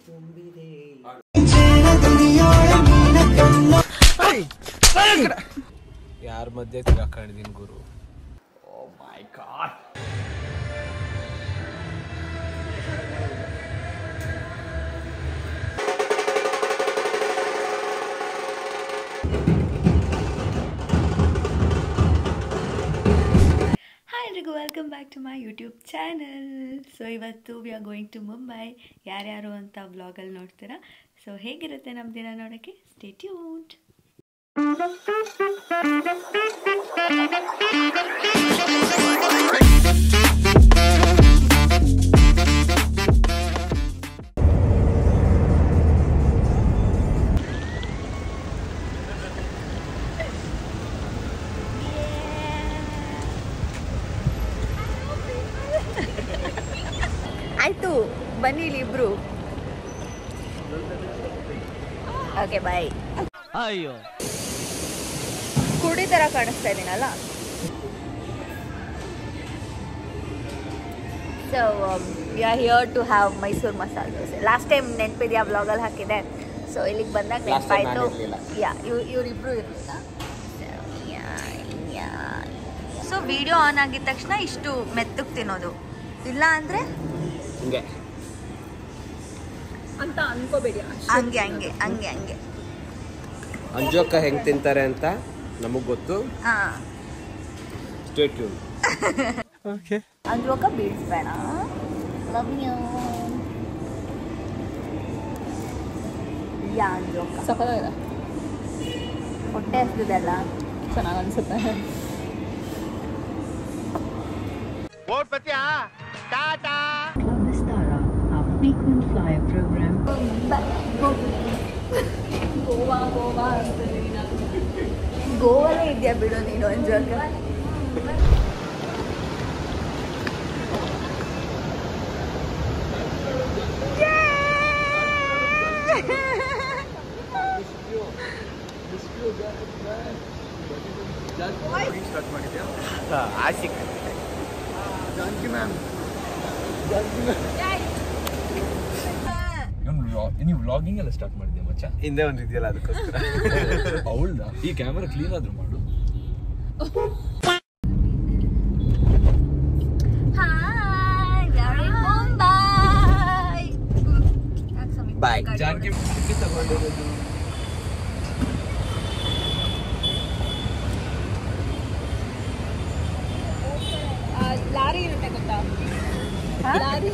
ತುಂಬಿದೆ ಯಾರ ಮಧ್ಯೆ ತಿರ್ಗಾಕೊಂಡಿದ್ದೀನಿ ಗುರು ಓ ಮೈ ಗಾಡ್ ಹಾಯ್ ಎಲ್ರಿಗೂ welcome back to my YouTube channel so ಇವತ್ತು we are going to Mumbai ಯಾರ್ಯಾರು ಅಂತ ಬ್ಲಾಗಲ್ಲಿ ನೋಡ್ತೀರಾ ಸೊ ಹೇಗಿರುತ್ತೆ ನಮ್ಮ ದಿನ ನೋಡೋಕ್ಕೆ ಸ್ಟೇ ಟ್ಯೂನ್ಡ್ ಆಯಿತು ಬನ್ನಿ ಇಲ್ಲಿ ಇಬ್ರು ಓಕೆ ಬಾಯ್ ಅಯ್ಯೋ ಕುಡಿ ಥರ ಕಾಣಿಸ್ತಾ ಇದ್ದೀನಲ್ಲ so we are here to have Mysuru masala dosa last time ನೆನಪಿದೆಯಾ ಬ್ಲಾಗಲ್ಲಿ ಹಾಕಿದೆ ಸೊ ಇಲ್ಲಿಗೆ ಬಂದಾಗ Last time ನೆನಪಾಯಿತು ನಾನ್ ಇರ್ಲಿಲ್ಲ. ಯಾ ಇವ್ ಇವರಿಬ್ರು ಇರಲಿಲ್ಲ ಸೊ ವಿಡಿಯೋ ಆನ್ ಆಗಿದ ತಕ್ಷಣ ಇಷ್ಟು ಮೆತ್ತಗೆ ತಿನ್ನೋದು ಇಲ್ಲ ಅಂದರೆ ಹಿಂಗೆ ಹಂಗೆ ಹಂಗೆ ಹಂಗೆ ಹಂಗೆ ಅಂಜೋಕ್ಕ ಹೆಂಗ್ ತಿಂತಾರೆ ಅಂತ ನಮಗ್ ಗೊತ್ತು ಹಾಂ ಸ್ಟೇಟ್ ಟ್ಯೂನ್ ಅಂದ್ರೋಕ ಬೀಳಿಸ್ಬೇಡ ಲವ್ ಯು ಯಾ ಅಂದ್ರೋಕ ಸಫಲಾಗಿದೆ ಹೊಟ್ಟೆ ಹಸ್ದಿದೆಲ್ಲ ಚೆನ್ನಾಗಿ ಅನ್ಸುತ್ತೆ Club Vistara, our frequent flyer program. Goa Goa ಅಂತಾರೆ ಗೋವಲ್ಲೇ ಇದೆಯಾ ಬಿಡು ನೀನು ಅಂದ್ರೋಕ ಆಶಿಕ್ ನೀವು ವ್ಲಾಗಿಂಗ್ ಎಲ್ಲ ಸ್ಟಾರ್ಟ್ ಮಾಡಿದ್ಯಾ ಮಚ್ಚ ಹಿಂದೆ ಒಂದ್ ಇದೆಯಲ್ಲ ಅದಕ್ಕೋಸ್ಕರ ಅವಳ್ದ ಈ ಕ್ಯಾಮರಾ ಕ್ಲೀನ್ ಆದ್ರೂ ಮಾಡು ಹಾಯ್ ವಿ ಮುಂಬೈ Bye. ಜಾನ್ಕಿ ತಗೊಂಡಿರೋದು ಲಾರಿ ಇರುತ್ತೆ ಗೊತ್ತಾ lorry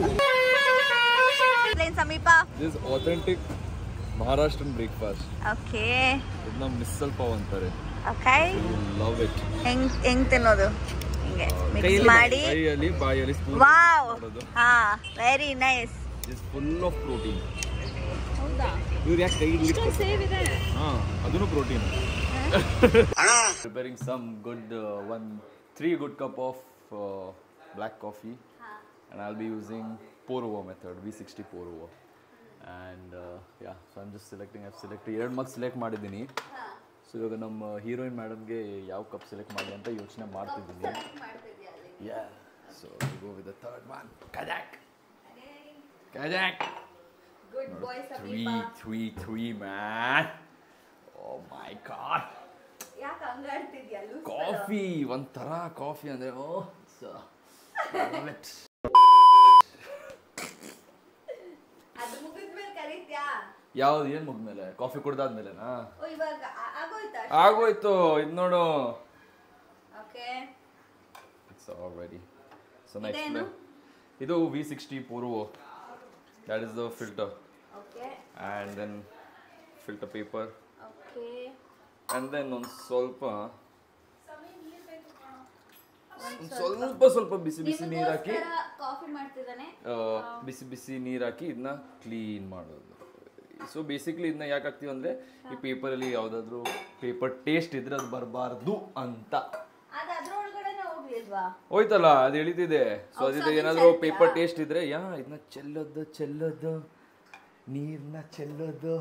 plane Sameep this authentic Maharashtrian breakfast okay ಇದನ್ನ ಮಿಸ್ಸಲ್ ಪಾವ್ ಅಂತಾರೆ ಓಕೆ ಲವ್ ಇಟ್ ಹೆಂಗ್ ಹೆಂಗ್ ತಿನ್ನೋದು ಹಿಂಗೆ ಮಿಕ್ಸ್ ಕೈಯಲ್ಲಿ ಮಾಡಿ ಕೈಯಲ್ಲಿ ಬಾಯಲ್ಲಿ ಸ್ಪೂನ್ ವಾವ್ ಮಾಡೋದು ಹಾ very nice is full of protein ಹೌದಾ ಇವ್ರು ಯಾಕೆ ಕೈ ಇಷ್ಟೊಂದು ಸೇವ್ ಇದೆ ಹಾ ಅದನ್ನು protein preparing some good one three good cup of black coffee and I'll be using pour over method V60 pour over and uh, yeah so I'm just selecting I've selected ಎರಡು ಮಗ್ ಸೆಲೆಕ್ಟ್ ಮಾಡಿದ್ದೀನಿ so ಇವಾಗ ನಮ್ಮ heroine ಮೇಡಮ್ಗೆ ಯಾವ cup select ಮಾಡಿ ಅಂತ ಯೋಚನೆ ಮಾಡ್ತಿದ್ದೀನಿ yeah so go with the third one ಕಜಾಕ್ ಕಜಾಕ್ good boy three three three man oh my god ಯಾಕೆ ಹಂಗಾಡ್ತಿದ್ಯಾ ಕಾಫಿ ಒಂಥರ ಕಾಫಿ ಅಂದರೆ ಓ ಅದು ಮುಗಿದ್ಮೇಲೆ ಕರೀತ್ಯಾ ಯಾವ್ದು ಏನು ಮುಗ್ಮೇಲೆ ಕಾಫಿ ಕುಡ್ದಾದ್ಮೇಲೆನಾ ಓ ಇವಾಗ ಆ- ಆಗೋಯ್ತಾ ಆಗೋಯ್ತು ಇದು ನೋಡು ಓಕೆ ಇಟ್ಸ್ ಆಲ್ರೆಡಿ ಸೊ ಇದೇನು? ನೆಕ್ಸ್ಟ್ ಇದು ವಿ ಸಿಕ್ಸ್ಟಿ ಪೂರ್ವ that is the filter okay and then filter paper okay and then ಒಂದು ಸ್ವಲ್ಪ ಒಂದ್ ಸ್ವಲ್ಪ ಸ್ವಲ್ಪ ಬಿಸಿ ಬಿಸಿ ನೀರು ಹಾಕಿ ಕಾಫಿ ಮಾಡ್ತಿದ್ದಾನೆ ಆ, ಬಿಸಿ ಬಿಸಿ ನೀರು ಹಾಕಿ ಇದನ್ನ ಕ್ಲೀನ್ ಮಾಡೋದು ಸೊ ಬೇಸಿಕ್ಲಿ ಇದನ್ನ ಯಾಕೆ ಹಾಕ್ತೀವಿ ಅಂದರೆ ಈ ಪೇಪರಲ್ಲಿ ಯಾವುದಾದ್ರೂ ಪೇಪರ್ ಟೇಸ್ಟ್ ಇದ್ರೆ ಅದು ಬರಬಾರ್ದು ಅಂತ ಅದು ಅದ್ರೊಳಗಡೆನೆ ಹೋಗ್ಲಿಲ್ವಾ ಹೋಯ್ತಲ್ಲ ಅದು ಎಳಿತಿದೆ ಸೊ ಅದಿದೆ ಏನಾದರೂ ಪೇಪರ್ ಟೇಸ್ಟ್ ಇದ್ರೆ ಯಾ ಇದನ್ನ ಚೆಲ್ಲೋದು ಚೆಲ್ಲೋದು ನೀರನ್ನ ಚೆಲ್ಲೋದು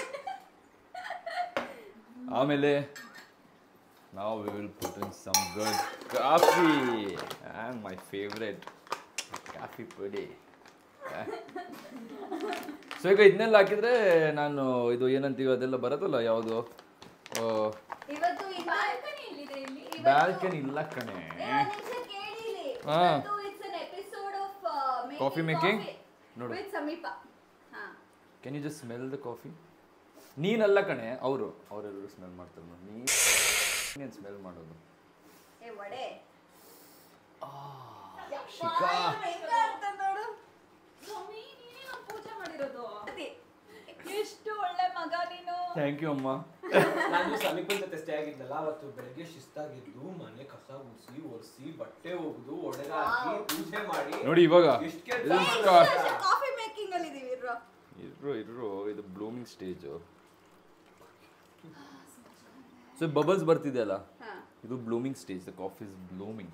ಆಮೇಲೆ ನಾವು we will put in some good coffee and my favourite coffee ಪುಡಿ ಸೊ ಈಗ ಇದನ್ನೆಲ್ಲ ಹಾಕಿದ್ರೆ ನಾನು ಇದು ಏನಂತೀವಿ ಅದೆಲ್ಲ ಬರೋದಲ್ಲ ಯಾವುದು ಇವತ್ತು ಈ ಬಾಲ್ಕನಿ ಎಲ್ಲಿದೆ ಇಲ್ಲಿ ಬ್ಯಾಲ್ಕನಿ ಇಲ್ಲ ಕಣೆ ಹಾ. Episode of Coffee making? ನೋಡು. ವಿತ್ ಸಮೀಪ ಹಾ can you just smell the coffee ನೀನಲ್ಲ ಕಣೆ ಅವರು ಅವರೆಲ್ಲರೂ ಸ್ಮೆಲ್ ಮಾಡ್ತಾರೆ ನೋಡಿ ನೀನು ಸ್ಮೆಲ್ ಮಾಡೋದು ಏ ವಡೆ ಶಿಖಾ ನೋಡು ಸ್ವಾಮಿ ನೀನೇ ನನ್ ಪೂಜೆ ಮಾಡಿರೋದು ಎಷ್ಟು ಒಳ್ಳೆ ಮಗ ನೀನು ಥ್ಯಾಂಕ್ ಯು ಅಮ್ಮ ನಾನು ಸಮೀಪದ ಜೊತೆ ಸ್ಟೇ ಆಗಿದ್ನಲ್ಲ ಅವತ್ತು ಬೆಳಗ್ಗೆ ಶಿಸ್ತಾಗಿದ್ದು ಮನೆ ಕಸ ಗುಡಿಸಿ ಒರೆಸಿ ಬಟ್ಟೆ ಒಗ್ದು ಒಡೆದ ಹಾಕಿ ಪೂಜೆ ಮಾಡಿ ನೋಡಿ ಇವಾಗ ಎಷ್ಟ್ ಕೆಲ್ಸ ಇದು ಮಾಡಿದೆ? ಕಾಫಿ ಮೇಕಿಂಗ್ ಅಲ್ಲಿ ಇದೀವಿ ಇರೋ ಇರು ಇರು ಇದು ಬ್ಲೂಮಿಂಗ್ ಸ್ಟೇಜು ಸೊ ಬಬಲ್ಸ್ ಬರ್ತಿದೆಯಲ್ಲ ಇದು blooming stage the coffee is blooming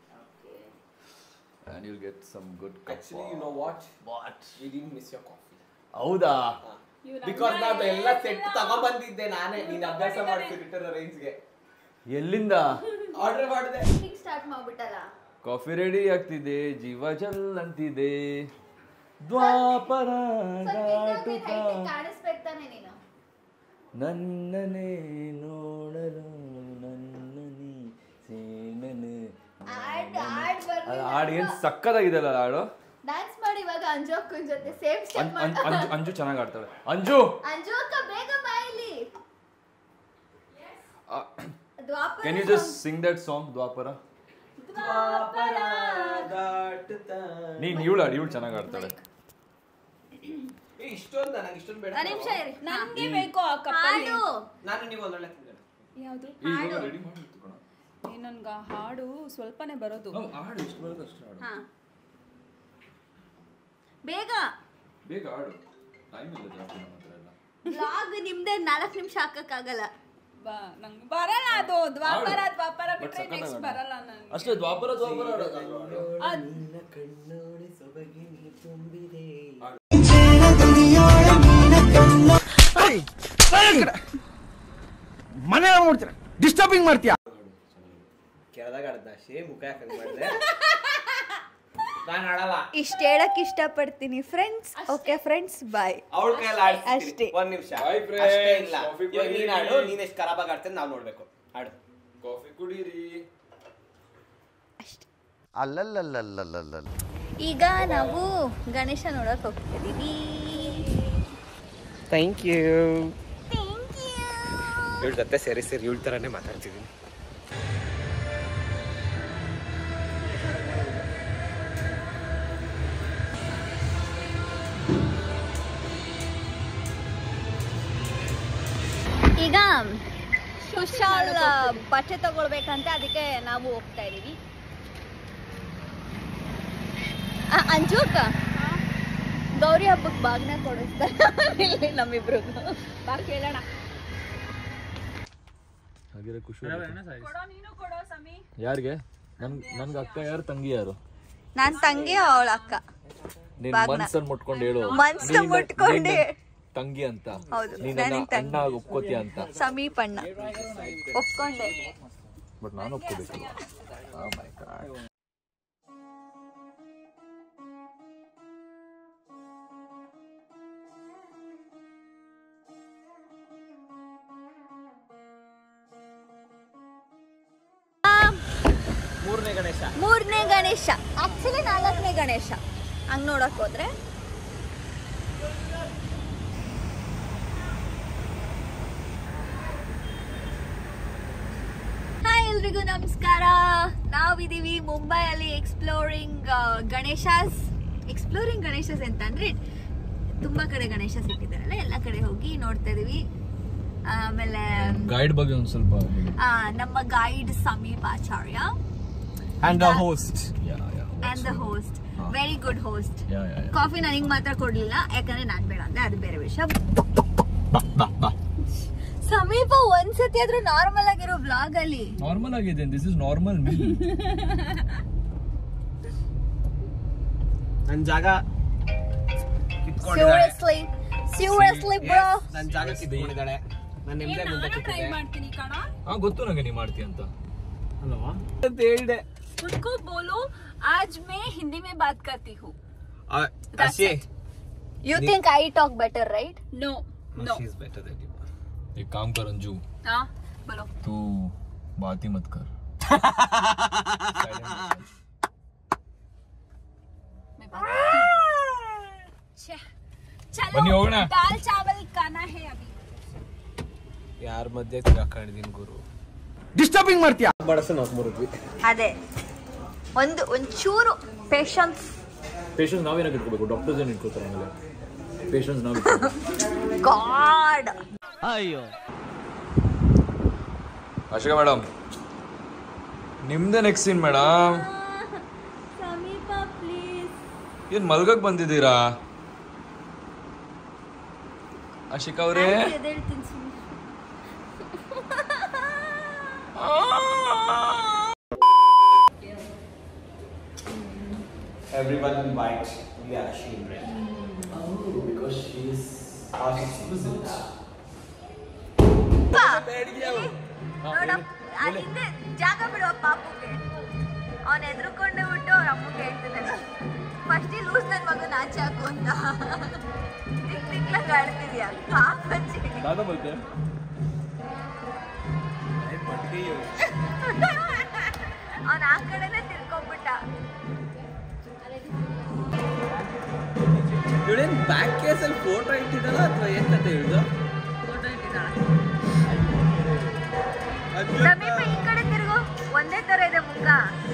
and you'll get some good cup Actually, you of- know what? What? We didn't miss your coffee. ಹೌದಾ ಬಿಕಾಸ್ ನಾನು ಎಲ್ಲ ಸೆಟ್ ತಗೊಂಡ್ಬಂದಿದ್ದೆ ನಾನೇ ನೀನ್ ಅಭ್ಯಾಸ ಮಾಡ್ತಿರ್ತಾರೆ ರೇಂಜ್ಗೆ ಎಲ್ಲಿಂದ ಆರ್ಡರ್ ಮಾಡಿದೆ ಸ್ಟಾರ್ಟ್ ಮಾಡ್ಬಿಟ್ಟಲ್ಲ ಕಾಫಿ ರೆಡಿ ಆಗ್ತಿದೆ ಜೀವ ಜಲ್ ಅಂತಿದೆ ದ್ವಾಪರ ದಾಟುತ್ತಾ ಕಾಣಿಸ್ಬೇಕು ತಾನೆ ನೀನು ನನ್ನನೇ ನೋಡಲು ನನ್ನನಿ ಸೇನನೆ ಆಡ್ ಆಡ್ ಅದು ಹಾಡು ಏನು ಸಕ್ಕತ್ತಾಗಿದೆಯಲ್ಲ ಆ ಹಾಡು ಡ್ಯಾನ್ಸ್ ಮಾಡಿ ಇವಾಗ ಅಂಜು ಅಕ್ಕನ ಜೊತೆ same um- step um- Anju Anju ಚೆನ್ನಾಗಿ ಆಡ್ತಾಳೆ ಅಂಜು ಅಂಜು ಅಕ್ಕ ಬೇಗ ಬಾಯಿಲಿ Dwapara can you just sing that song Dwapara ನೀನ್ ಇವಳು ಹಾಡು ಇವಳು ಚೆನ್ನಾಗಿ ಆಡ್ತಾಳೆ ಏ, ಇಷ್ಟೊಂದ ನಂಗೆ ಇಷ್ಟೊಂದು ಬೇಡ ನಿಮಿಷ ಇರಿ ನನ್ಗೆ ಬೇಕು ಆ ಕಪ್ಪಲ್ಲಿ ಹಾಡು ನಾನು ನೀವು ಒಂದೊಳ್ಳೆ ತಿಂದೆ ಯಾವುದು ರೆಡಿ ಮಾಡಿ ಏ ನನ್ಗ ಹಾಡು ಸ್ವಲ್ಪನೇ ಬರೋದು ಹಾಡು ಎಷ್ಟು ಬರುತ್ತೆ ಅಷ್ಟು ಹಾಡು ಹಾ ಬೇಗ ಬೇಗ ಹಾಡು ಟೈಮ್ ಇಲ್ಲ ಜಾಸ್ತಿ ನಮ್ಮ ಹತ್ರ ಎಲ್ಲ ಬ್ಲಾಗ್ ನಿಮ್ದೆ ನಾಲ್ಕು ನಿಮಿಷ ಹಾಕಕ್ಕಾಗಲ್ಲ ಬಾ ನಂಗೆ ಬರಲ್ಲ ಅದು ದ್ವಾಪರ ಹಾಡು. ದ್ವಾಪರ But ಬಿಟ್ರೆ ಸಖತ್ತಾಗಿ ನೆಕ್ಸ್ಟ್ ಹಾಡು. ಬರಲ್ಲ ನಂಗೆ ಅಷ್ಟೇ ದ್ವಾಪರ ದ್ವಾಪರ ಹಾಡು ಅದ್- ಮನೆ ನೋಡ್ತೀರ ಡಿಸ್ಟರ್ಬಿಂಗ್ ಮಾಡ್ತೀಯ ಕೆಳದಾಗ ಆಡ್ದ ಶೇ ಮುಖ ಯಾಕಂಗ್ ಮಾಡಿದೆ ನಾನು ಆಡಲ್ಲ ಇಷ್ಟ ಹೇಳಕ್ ಇಷ್ಟಪಡ್ತೀನಿ ಫ್ರೆಂಡ್ಸ್ ಓಕೆ ಫ್ರೆಂಡ್ಸ್ ಬಾಯ್ ಅವಳ ಕೈಯಲ್ಲಿ ಅಷ್ಟೇ. ಆಡ್ಸ್ತೀನಿ ಒಂದ್ ನಿಮಿಷ Bye friends. ಅಷ್ಟೇ ಇಲ್ಲ Coffee ಇವಾಗ ನೀನ್ ಕುಡೀರಿ. ಆಡು ನೀನ್ ಎಷ್ಟು ಖರಾಬಾಗಿ ಆಡ್ತೀನಿ ನಾವು ನೋಡ್ಬೇಕು ಆಡು ಕಾಫಿ ಕುಡೀರಿ ಅಲ್ಲಲ್ಲಲ್ಲಲ್ಲಲ್ಲಲ್ಲ ಈಗ ನಾವು ಗಣೇಶ ನೋಡಕ್ ಹೋಗ್ತಿದೀವಿ ಥ್ಯಾಂಕ್ ಯು ಇವಳ ಜೊತೆ ಸೇರಿ ಸೇರಿ ಇವಳ ಥರನೇ ಮಾತಾಡ್ತಿದ್ದೀನಿ ಈಗ ಕುಶಾಲ್ ಬಟ್ಟೆ ತಗೊಳ್ಬೇಕಂತೆ ಅದಕ್ಕೆ ನಾವು ಹೋಗ್ತಾ ಇದೀವಿ ಆ, ಅಂಜು ಅಕ್ಕ ಗೌರಿ ಹಬ್ಬಕ್ಕೆ ಬಾಗ್ನ ಕೊಡಿಸ್ತಾರೆ ನಮ್ಮಿಬ್ರು ಬಾ ಕೇಳೋಣ ಹಾಗಿರೋ ಖುಷಿ ಕೊಡೋ ನೀನು ಕೊಡೋ ಸಮಿ ಯಾರಿಗೆ ನನ್ ನನ್ಗೆ ಅಕ್ಕ ಯಾರು ತಂಗಿ ಯಾರು ನಾನ್ ತಂಗಿ ಅವಳ ಅಕ್ಕ ನೀನ್ ಬಾಗ್ನ. ಮನ್ಸನ್ ಮುಟ್ಕೊಂಡು ಹೇಳು ಮನ್ಸನ್ ನೀನ್ ನನ್- ಮುಟ್ಕೊಂಡೆ. ನೀನ್ ನನ್ ತಂಗಿ ಅಂತ ಹೌದು, ನೀನ್ ನಾನ್ ನನ್ನ ನಿನ್ ತಂಗಿ. ಅಣ್ಣ ಆಗಿ ಒಪ್ಕೋತೀಯ ಅಂತ ಸಮೀಪಣ್ಣ ಒಪ್ಕೊಂಡೆ ಬಟ್ ನಾನು ಒಪ್ಕೋಬೇಕು Oh my God. ಮೂರನೇ ಗಣೇಶ ಮೂರನೇ ಗಣೇಶ ಆಕ್ಚುಲಿ ನಾಲ್ಕನೇ ಗಣೇಶ ಹಂಗ್ ನೋಡಕ್ ಹೋದ್ರೆ ಹಾಯ್ ಎಲ್ರಿಗೂ ನಮಸ್ಕಾರ ನಾವಿದೀವಿ ಮುಂಬೈಯಲ್ಲಿ ಎಕ್ಸ್ಪ್ಲೋರಿಂಗ್ ಗಣೇಶಾಸ್ ಎಕ್ಸ್ಪ್ಲೋರಿಂಗ್ ಗಣೇಶಸ್ ಅಂತ ಅಂದ್ರೆ ತುಂಬಾ ಕಡೆ ಗಣೇಶಸ್ ಇಟ್ಟಿದ್ದಾರಲ್ಲ ಎಲ್ಲ ಕಡೆ ಹೋಗಿ ನೋಡ್ತಾ ಇದೀವಿ ಆಮೇಲೆ ಗೈಡ್ ಬಗ್ಗೆ ಒಂದ್ ಸ್ವಲ್ಪ ಹೇಳಿ. ಆ, ನಮ್ಮ guide Sameep Acharya and the host Yeah, yeah, that's and the good. Host very good host Yeah, yeah, yeah. Coffee ನನಗೆ ಮಾತ್ರ ಕೊಡ್ಲಿಲ್ಲ ಯಾಕಂದ್ರೆ ನಾನ್ ಬೇಡ ಅಂದ್ರೆ ಅದು ಬೇರೆ ವಿಷಯ ಸಮೀಪ ಒಂದ್ಸತಿ ಆದ್ರೂ ನಾರ್ಮಲ್ ಆಗಿರೋ ಬ್ಲಾಗ್ ಅಲ್ಲಿ ನಾರ್ಮಲ್ ಆಗಿದೆ ದಿಸ್ ಇಸ್ ನಾರ್ಮಲ್ ಮೀ ನನ್ನ ಜಾಗ ಸೀರಿಯಸ್ಲಿ ಸೀರಿಯಸ್ಲಿ ಬ್ರೋ ನನ್ನ ಜಾಗ ಕಿತ್ಕೊಂಡಿದ್ದಾಳೆ ನನ್ನ ನಿಮ್ದೆ ಮುಂದೆ ಟ್ರೈ ಕೂತಿದ್ದೆ ಮಾಡ್ತೀನಿ ಕಣ ಹಾ ಗೊತ್ತು ನಂಗೆ ನೀ ಮಾಡ್ತೀಯ ಅಂತ ಅಲ್ವಾ ಅಂತ ಹೇಳ್ದೆ खुद को बोलो आज मैं हिंदी में बात करती हूँ Ashi. You think I talk better, right? No. No, No. she's better than you. एक काम कर अंजू हाँ बोलो तू बात ही मत कर मैं बात करती हूँ। छे, बन्नी चलो ಹೋಗೋಣ दाल चावल खाना है अभी ಯಾರ ಮಧ್ಯೆ ತಿರಾಕೊಂಡಿದ್ದೀನಿ ಗುರು ಡಿಸ್ಟರ್ಬಿಂಗ್ ಮಾಡ್ತೀಯಾ ಬಡಸನ್ ಹಾಕ್ಬರುದ್ವಿ ಅದೇ ಒಂದು ಒಂಚೂರು ಪೇಷನ್ಸ್ ಪೇಷನ್ಸ್ ನಾವೇನಾಗಿ ಇಟ್ಕೋಬೇಕು ಡಾಕ್ಟರ್ಸ್ ಏನು ಇಟ್ಕೋತಾರೆ ಆಮೇಲೆ ಪೇಷನ್ಸ್ ನಾವು ಗಾಡ್ ಅಶೋಕ ಮೇಡಮ್ ನಿಮ್ದೇ next scene madam Sameep please ಏನ್ ಮಲ್ಗಕ್ ಬಂದಿದ್ದೀರಾ ಅಶಿಕ್ ಅವರೇ ಎದ್ದೇಳ್ತೀನಿ ಸುಮ್ನೆ. Everyone bites the Ashi bread. Oh, because she's exquisite. ನೋಡಪ್ಪ ಅಲ್ಲಿಂದ ಜಾಗ ಬಿಡುವ ಪಾಪುಗೆ ಅವನ್ ಎದ್ರುಕೊಂಡೆ ಬಿಟ್ಟು ಅವ್ರ ಅಮ್ಮಗೆ ಹೇಳ್ತಿದ್ದಾನೆ ಫಸ್ಟ್ ಇಲ್ಲಿ ಲೂಸ್ ನನ್ ಮಗನ ಆಚೆ ಹಾಕು ಅಂತ ತಿಕ್ ತಿಕ್ಲಂಗ ಆಡ್ತಿದ್ಯಾ ಪಾಪಚ್ಚಿ ದಾದಾ ಬೋಲ್ತೆ ಅವನ್ ಆ ಕಡೆನೆ ತಿರ್ಕೊಂಡ್ಬಿಟ್ಟ ಇವಳೇನ್ ಬ್ಯಾಕ್ ಕೇಸಲ್ಲಿ ಫೋಟೋ ಇಟ್ಟಿದ್ದಲ್ಲ ಅಥವಾ ಏನ್ ಕತೆ ಹೇಳ್ದು ಫೋಟೋ ಇಟ್ಟಿದ್ದಾಳ ಸಮೀಪ ಈ ಕಡೆ ತಿರುಗು ಒಂದೇ ತರ ಇದೆ ಮುಖ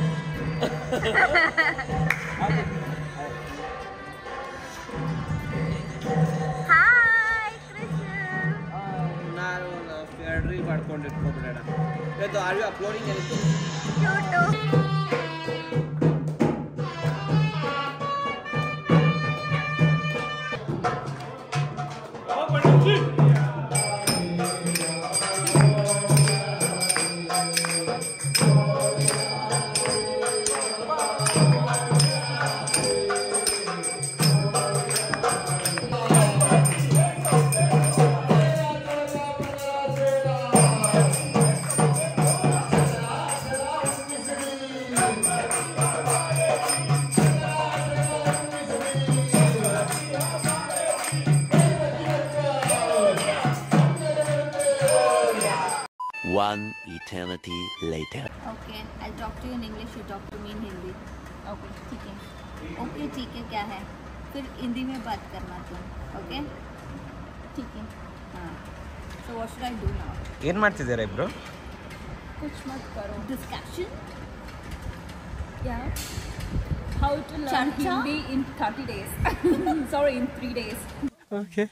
ಹಾಯ್ ಕೃಷ್ಣ ನಾನು ಫ್ಯಾಡ್ರಿ ಮಾಡ್ಕೊಂಡು ಇಟ್ಕೊಂಡ್ಬಿಡೋಣ ಇವತ್ತು are you uploading anything cute One eternity later. Okay I talk to you in English you talk to me in Hindi okay ठीक है ओके ठीक है क्या है फिर हिंदी में बात करना तुम ओके ठीक है हाँ so what should I do now ಏನ್ ಮಾಡ್ತಿದ್ದಾರೆ ಇಬ್ರು कुछ मत करो डिस्कशन क्या how to learn Charcha? Hindi in 30 days sorry in 3 days okay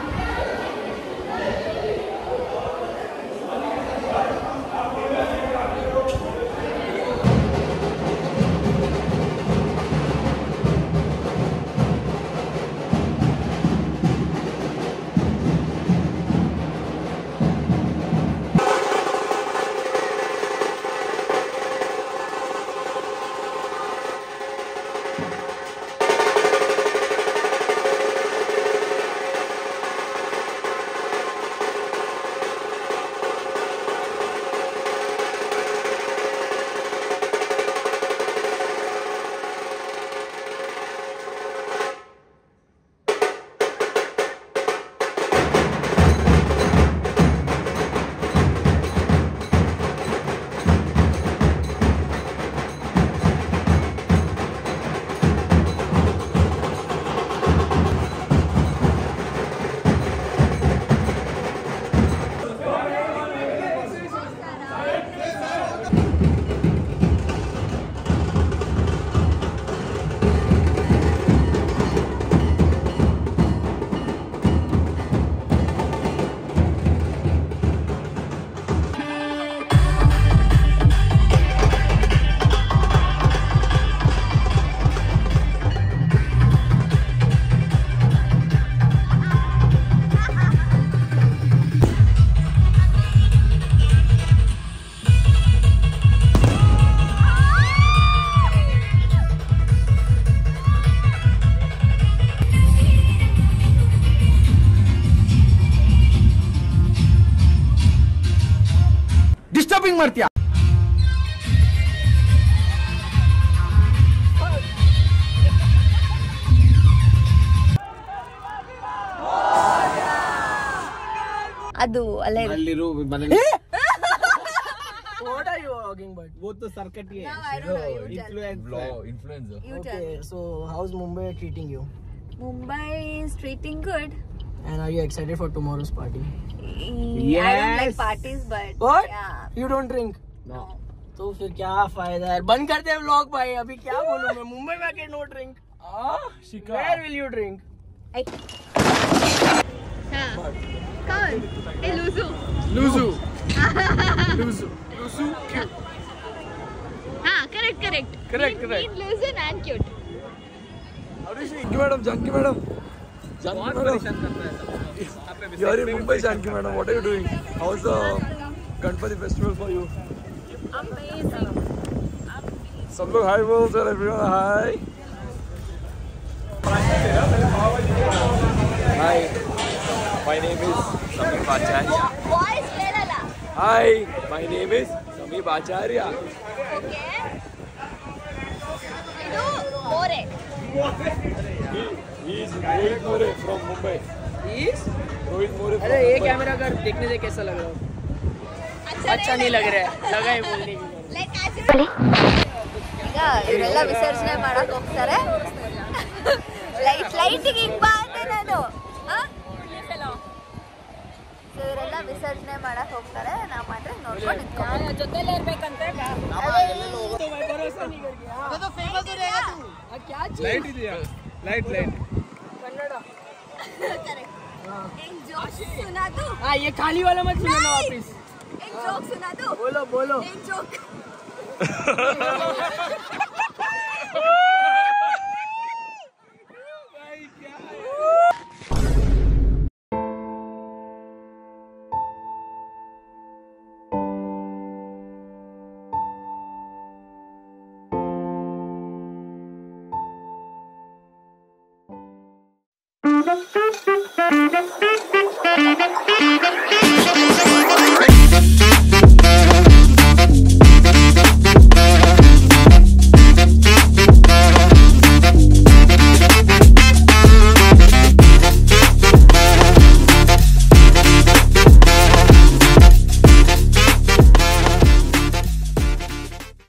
disturbing ಮಾಡ್ತೀಯಾ ಅದು ಅಲ್ಲೇ ಇದೆ. ಅಲ್ಲಿರೋ ಮನೇಲಿ What are you talking about? ಓದ್ತು ಸರ್ಕಟ್ಗೆ No, I don't know. You tell. influencer. You tell. Okay, so how's Mumbai treating you? Mumbai is treating good. And are you excited for tomorrow's party? I don't like Yes. parties, but What? yeah. You don't drink? No. तो फिर क्या फायदा है बंद कर दे vlog भाई अभी क्या बोलूं मैं मुंबई में आके no drink where will you drink हाँ. Come on. Hey, Luzu. Luzu हाँ, correct, correct. Correct, Mean- correct. mean, Luzon and cute. Janki madam, Janki madam. Janki madam. You are in Mumbai, Janki madam. What are you doing? How's the Ganpati festival for you? Amazing. सब लोग hi बोल sir everyone hi hi my name is Sameep Acharya Voice ಕೇಳಲ್ಲ. हाय my name is Sameep Acharya Okay. ಇದು ಮೋರೆ. he is Rohit More from Mumbai Rohit More from अरे ये Mumbai. Camera कर देखने से कैसा लग रहा है अच्छा अच्छा नहीं लग रहा है लगा है बोलने की Like as- ಈಗ ಇವರೆಲ್ಲ ವಿಸರ್ಜನೆ ಮಾಡಕ್ ಹೋಗ್ತಾರೆ ಲೈಟ್ ಲೈಟಿಗೆ ಹಿಂಗ್ ಬಾ ಅಂದೆ ನಾನು ಸೊ ಇವರೆಲ್ಲ ವಿಸರ್ಜನೆ ಮಾಡಕ್ ಹೋಗ್ತಾರೆ ನಾವು ಮಾತ್ರ ನೋಡ್ಕೊಂಡು ನಿಂತ್ಕೊಂಡು ಜೊತೆಲೇ ಇರ್ಬೇಕಂತೆ ಲೈಟ್ ಇದೆಯಾ ಲೈಟ್ ಲೈಟ್ एक जोक सुना दूं हाँ ये खाली वाला मत सुनना वापिस एक जोक सुना दूं बोलो बोलो एक जोक